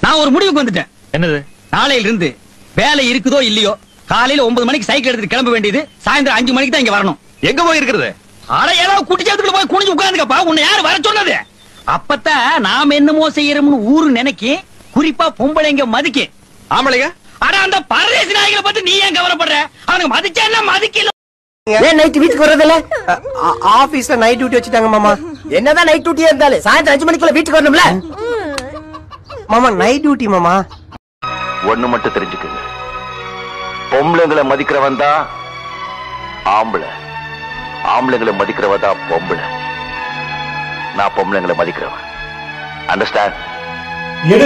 நான் ஒரு முடிவுக்கு வந்துட்டேன் என்னது நாளையில இருந்து வேலை இருக்குதோ இல்லையோ காலையில ஒன்பது மணிக்கு சைக்கிள் எடுத்துட்டு கிளம்ப வேண்டியது சாயந்தரம் அஞ்சு மணிக்கு தான் இங்க வரணும் எங்க போய் இருக்கிறது அட ஏதாவது குட்டிச்சத்துக்குள்ள போய் குனிஞ்சு உட்கார்ந்துக்கப்பா உன்னை யாரு வர சொன்னது அப்பத்தான் நாம என்னமோ செய்யறோம்னு ஊரு நினைக்கி குறிப்பா பொம்பளைங்க மதிக்க ஆம்பளைங்க அட அந்த பரதேசி நாய்களை பத்தி நீ ஏன் கவலைப்படுற அவனுக்கு மதிச்சா என்ன மதிக்கல ஏன் நைட் வீட்டுக்கு வர்றதில்ல ஆபீஸ்ல நைட் டியூட்டி வச்சுட்டாங்க மாமா என்னதான் நைட் டியூட்டியா இருந்தாலும் சாயந்தரம் அஞ்சு மணிக்குள்ள வீட்டுக்கு வரணும்ல மாமா நைட் டியூட்டி மாமா ஒண்ணு மட்டும் தெரிஞ்சுக்குங்க பொம்பளைங்களை மதிக்கிறவன் தான் ஆம்பளை ஆம்பளைங்களை மதிக்கிறவன் தான் பொம்பளை நான் பொம்பளைங்களை மதிக்கிறவன் அண்டர்ஸ்டாண்ட் எடு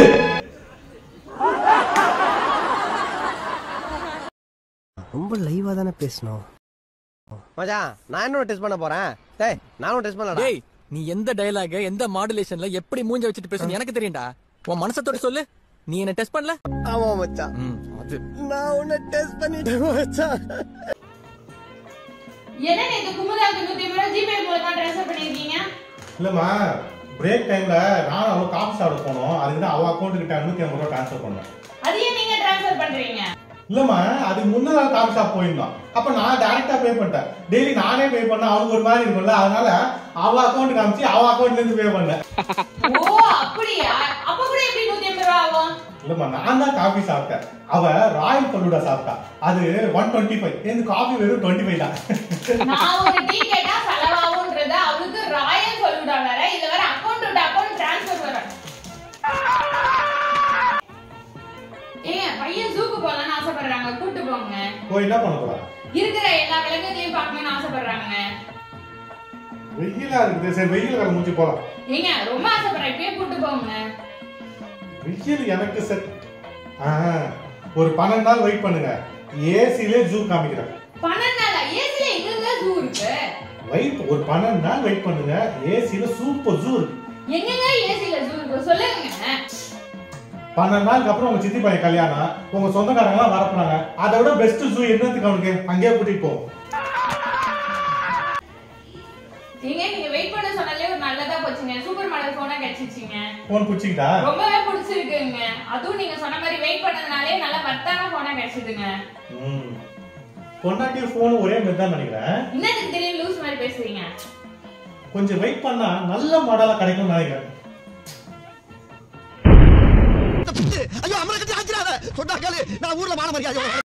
ரொம்ப லைவா தானே பேசணும் மச்சான் நான் என்ன டெஸ்ட் பண்ண போறேன் டேய் நானும் டெஸ்ட் பண்ணலடா டேய் நீ எந்த டயலாக எந்த மாடுலேஷன்ல எப்படி மூஞ்ச வச்சுட்டு பேசுன்னு எனக்கு தெரியும்டா உன் மனசத்தோட சொல்லு நீ என்ன டெஸ்ட் பண்ணல ஆமா மச்சான் ம், அது நான் உன்னை டெஸ்ட் பண்ணிட்டேன் மச்சான் என்ன நேத்து குமுதாவுக்கு நூத்தி ஐம்பது ரூபா ஜிபே மூலமா ட்ரான்ஸ்ஃபர் பண்ணிருக்கீங்க இல்லம்மா பிரேக் டைம்ல நானும் அவ காஃபி சாப்பிட போனோம் அதுக்கு தான் அவ அக்கௌண்ட்டுக்கு நூத்தி ஐம்பது ரூபா ட்ரான்ஸ்ஃபர் பண்ணேன் அது ஏன் நீங்க ட்ரான்ஸ்ஃபர் பண்றீங்க இல்லம்மா அதுக்கு முன்னதாக காஃபி ஷாப் போயிருந்தோம் அப்ப நான் டைரக்டா பே பண்ணிட்டேன் டெய்லி நானே பே பண்ண அவனுக்கு ஒரு மாதிரி இருக்கும்ல அதனால அவ அக்கௌண்ட் காமிச்சு அவ அக்கௌண்ட்ல இருந்து பே பண்ணேன் ஓ அப்படியா அப்ப கூட எப்படி நூத்தி ஐம்பது ரூபா ஆகும் இல்லம்மா நான் தான் காஃபி சாப்பிட்டேன் அவ ராயல் பல்லூடா சாப்பிட்டா அது ஒன் டுவெண்ட்டி ஃபைவ் எனக்கு காஃபி வெறும் டுவெண்ட்டி ஃபைவ் தான் நான் ஒரு டீ கேட்டா செலவாகும்ன்றது அவளுக்கு ராயல் சொல்லுடா வேற இதுல வேற அக்கௌண்ட் விட்டு அக்கௌண்ட் ட்ரான்ஸ்ஃபர் வர ஏங்க பையன் ஜூக்கு போகலான்னு ஆசைப்படுறாங்க கூட்டு போங்க போய் என்ன பண்ண போறா இருக்கிற எல்லா விலங்குகளையும் பார்க்கணும்னு ஆசைப்படுறாங்க வெயிலா இருக்குது சரி வெயில் காலம் முடிச்சு போலாம் ஏங்க ரொம்ப ஆசைப்படுறேன் இப்பயே கூட்டு போங்க வெயில் எனக்கு செட் ஒரு பன்னெண்டு நாள் வெயிட் பண்ணுங்க ஏசிலே ஜூ காமிக்கிறேன் பன்னெண்டு நாளா ஏசில எங்க ஜூ இருக்கு வெயிட் ஒரு பன்னெண்டு நாள் வெயிட் பண்ணுங்க ஏசில சூப்பர் ஜூ இருக்கு எங்கெங்க ஏசில ஜூ இருக்கு சொல்லுங்க பன்னெண்டு நாளுக்கு அப்புறம் உங்க சித்தி பையன் கல்யாணம் உங்க சொந்தக்காரங்க எல்லாம் வரப்போறாங்க அதை விட பெஸ்ட் ஜூ என்னத்துக்கு அவனுக்கு அங்கேயே கூட்டிட்டு போவோம் ஏங்க நீங்க வெயிட் பண்ண சொன்னாலே ஒரு நல்லதா போச்சுங்க சூப்பர் மாடல் போனா கிடைச்சிச்சுங்க போன் பிடிச்சிக்கிட்டா ரொம்பவே பிடிச்சிருக்குங்க அதுவும் நீங்க சொன்ன மாதிரி வெயிட் பண்ணதுனாலே நல்ல வர்த்தான போனா கிடைச்சதுங்க ம் பொண்டாட்டி போன் ஒரே மாதிரி தான் நினைக்கிறேன் என்னதுக்கு திடீர்னு லூஸ் மாதிரி பேசுறீங்க கொஞ்சம் வெயிட் பண்ணா நல்ல மாடலா கிடைக்கும்னு நினைக்கிறேன் ஐயோ அமரக்கட்டி ஆச்சிராத சொன்னா கேளு நான் ஊர்ல மான மரியாதை